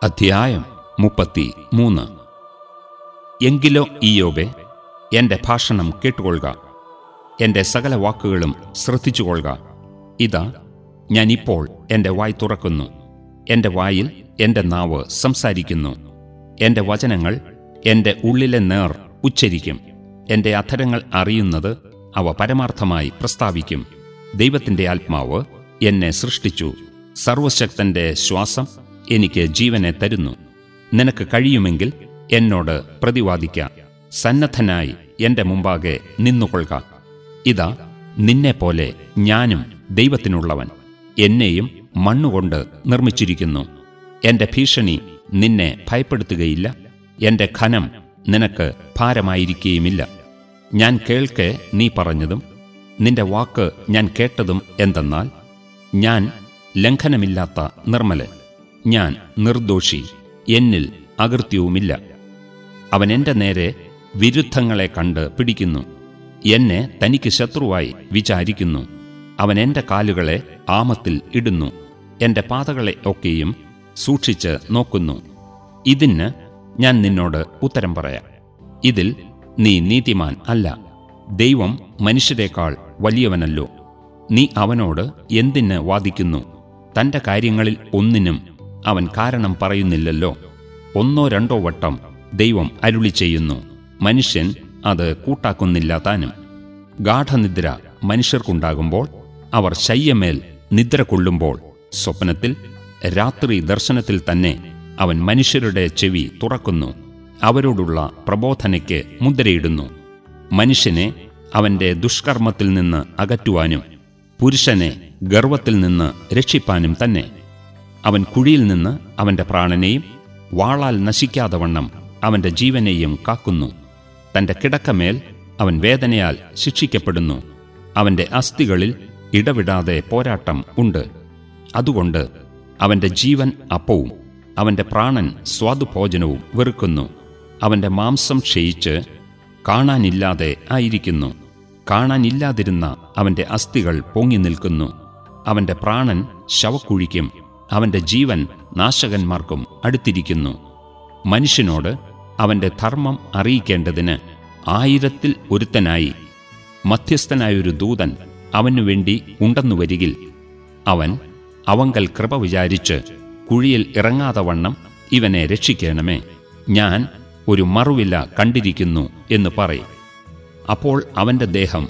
അധ്യായം മുപ്പത്തി മൂന്ന് എങ്കിലോ ഈയോബെ എന്റെ ഭാഷണം കേട്ടുകൊള്ളുക എന്റെ സകല വാക്കുകളും ശ്രദ്ധിച്ചുകൊള്ളുക ഇതാ ഞാൻ ഇപ്പോൾ എന്റെ വായ് തുറക്കുന്നു എന്റെ വായിൽ എന്റെ നാവ് സംസാരിക്കുന്നു എന്റെ വചനങ്ങൾ എന്റെ ഉള്ളിലെ നേർ ഉച്ചരിക്കും എന്റെ അധരങ്ങൾ അറിയുന്നത് അവ പരമാർത്ഥമായി പ്രസ്താവിക്കും ദൈവത്തിന്റെ ആത്മാവ് എന്നെ സൃഷ്ടിച്ചു സർവശക്തന്റെ ശ്വാസം എനിക്ക് ജീവനെ തരുന്നു നിനക്ക് കഴിയുമെങ്കിൽ എന്നോട് പ്രതിവാദിക്ക സന്നദ്ധനായി എന്റെ മുമ്പാകെ നിന്നുകൊള്ളുക ഇതാ നിന്നെപ്പോലെ ഞാനും ദൈവത്തിനുള്ളവൻ എന്നെയും മണ്ണുകൊണ്ട് നിർമ്മിച്ചിരിക്കുന്നു എന്റെ ഭീഷണി നിന്നെ ഭയപ്പെടുത്തുകയില്ല എന്റെ ഖനം നിനക്ക് ഭാരമായിരിക്കുകയുമില്ല ഞാൻ കേൾക്കെ നീ പറഞ്ഞതും നിന്റെ വാക്ക് ഞാൻ കേട്ടതും എന്തെന്നാൽ ഞാൻ ലംഘനമില്ലാത്ത നിർമ്മലൻ ഞാൻ നിർദോഷി എന്നിൽ അകൃത്യവുമില്ല അവൻ എന്റെ നേരെ വിരുദ്ധങ്ങളെ കണ്ട് പിടിക്കുന്നു എന്നെ തനിക്ക് ശത്രുവായി വിചാരിക്കുന്നു അവൻ എന്റെ കാലുകളെ ആമത്തിൽ ഇടുന്നു എന്റെ പാതകളെ ഒക്കെയും സൂക്ഷിച്ച് നോക്കുന്നു ഇതിന് ഞാൻ നിന്നോട് ഉത്തരം പറയാം ഇതിൽ നീ നീതിമാൻ അല്ല ദൈവം മനുഷ്യരെക്കാൾ വലിയവനല്ലോ നീ അവനോട് എന്തിന് വാദിക്കുന്നു തന്റെ കാര്യങ്ങളിൽ ഒന്നിനും അവൻ കാരണം പറയുന്നില്ലല്ലോ ഒന്നോ രണ്ടോ വട്ടം ദൈവം അരുളി ചെയ്യുന്നു മനുഷ്യൻ അത് കൂട്ടാക്കുന്നില്ല താനും ഗാഠനിദ്ര മനുഷ്യർക്കുണ്ടാകുമ്പോൾ അവർ ശയ്യമേൽ നിദ്ര കൊള്ളുമ്പോൾ സ്വപ്നത്തിൽ രാത്രി ദർശനത്തിൽ തന്നെ അവൻ മനുഷ്യരുടെ ചെവി തുറക്കുന്നു അവരോടുള്ള പ്രബോധനയ്ക്ക് മുദ്രയിടുന്നു മനുഷ്യനെ അവന്റെ ദുഷ്കർമ്മത്തിൽ നിന്ന് അകറ്റുവാനും പുരുഷനെ ഗർവത്തിൽ നിന്ന് രക്ഷിപ്പാനും തന്നെ അവൻ കുഴിയിൽ നിന്ന് അവന്റെ പ്രാണനെയും വാളാൽ നശിക്കാതെ വണ്ണം അവന്റെ ജീവനെയും കാക്കുന്നു തന്റെ കിടക്കമേൽ അവൻ വേദനയാൽ ശിക്ഷിക്കപ്പെടുന്നു അവന്റെ അസ്ഥികളിൽ ഇടവിടാതെ പോരാട്ടം ഉണ്ട് അതുകൊണ്ട് അവന്റെ ജീവൻ അപ്പവും അവന്റെ പ്രാണൻ സ്വാദുഭോജനവും വെറുക്കുന്നു അവന്റെ മാംസം ക്ഷയിച്ച് കാണാനില്ലാതെ ആയിരിക്കുന്നു കാണാനില്ലാതിരുന്ന അവന്റെ അസ്ഥികൾ പൊങ്ങി നിൽക്കുന്നു അവന്റെ പ്രാണൻ ശവക്കുഴിക്കും അവന്റെ ജീവൻ നാശകന്മാർക്കും അടുത്തിരിക്കുന്നു മനുഷ്യനോട് അവന്റെ ധർമ്മം അറിയിക്കേണ്ടതിന് ആയിരത്തിൽ ഒരുത്തനായി മധ്യസ്ഥനായൊരു ദൂതൻ അവനു വേണ്ടി ഉണ്ടെന്നു വരികിൽ അവൻ അവങ്കൽ കൃപ വിചാരിച്ച് കുഴിയിൽ ഇറങ്ങാതെ വണ്ണം ഇവനെ രക്ഷിക്കണമേ ഞാൻ ഒരു മറുവില കണ്ടിരിക്കുന്നു എന്ന് പറയും അപ്പോൾ അവന്റെ ദേഹം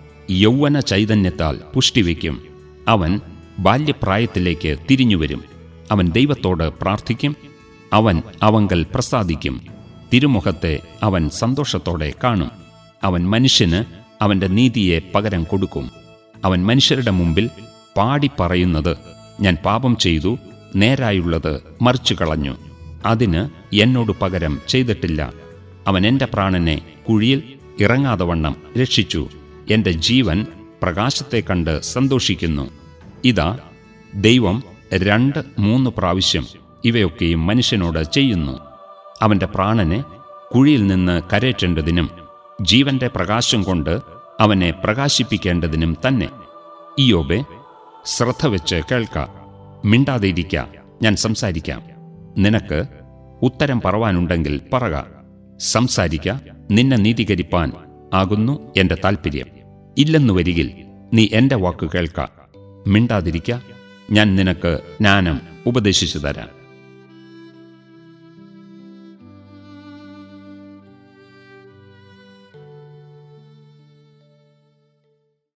യൗവന ചൈതന്യത്താൽ പുഷ്ടിവെക്കും അവൻ ബാല്യപ്രായത്തിലേക്ക് തിരിഞ്ഞുവരും അവൻ ദൈവത്തോട് പ്രാർത്ഥിക്കും അവൻ അവങ്കൽ പ്രസാദിക്കും തിരുമുഖത്തെ അവൻ സന്തോഷത്തോടെ കാണും അവൻ മനുഷ്യന് അവന്റെ നീതിയെ പകരം കൊടുക്കും അവൻ മനുഷ്യരുടെ മുമ്പിൽ പാടി പറയുന്നത് ഞാൻ പാപം ചെയ്തു നേരായുള്ളത് മറിച്ചു കളഞ്ഞു അതിന് എന്നോട് പകരം ചെയ്തിട്ടില്ല അവൻ എന്റെ പ്രാണനെ കുഴിയിൽ ഇറങ്ങാതെ വണ്ണം രക്ഷിച്ചു എന്റെ ജീവൻ പ്രകാശത്തെ കണ്ട് സന്തോഷിക്കുന്നു ഇതാ ദൈവം രണ്ട് മൂന്ന് പ്രാവശ്യം ഇവയൊക്കെയും മനുഷ്യനോട് ചെയ്യുന്നു അവന്റെ പ്രാണനെ കുഴിയിൽ നിന്ന് കരയേറ്റേണ്ടതിനും ജീവന്റെ പ്രകാശം കൊണ്ട് അവനെ പ്രകാശിപ്പിക്കേണ്ടതിനും തന്നെ ഇയോബെ ശ്രദ്ധ വെച്ച് കേൾക്ക മിണ്ടാതിരിക്ക ഞാൻ സംസാരിക്കാം നിനക്ക് ഉത്തരം പറവാനുണ്ടെങ്കിൽ പറക സംസാരിക്ക നിന്നെ നീതീകരിപ്പാൻ ആകുന്നു എന്റെ താൽപ്പര്യം ഇല്ലെന്നു വരികിൽ നീ എന്റെ വാക്ക് കേൾക്ക മിണ്ടാതിരിക്ക ഞാൻ നിനക്ക് ജ്ഞാനം ഉപദേശിച്ചു തരാം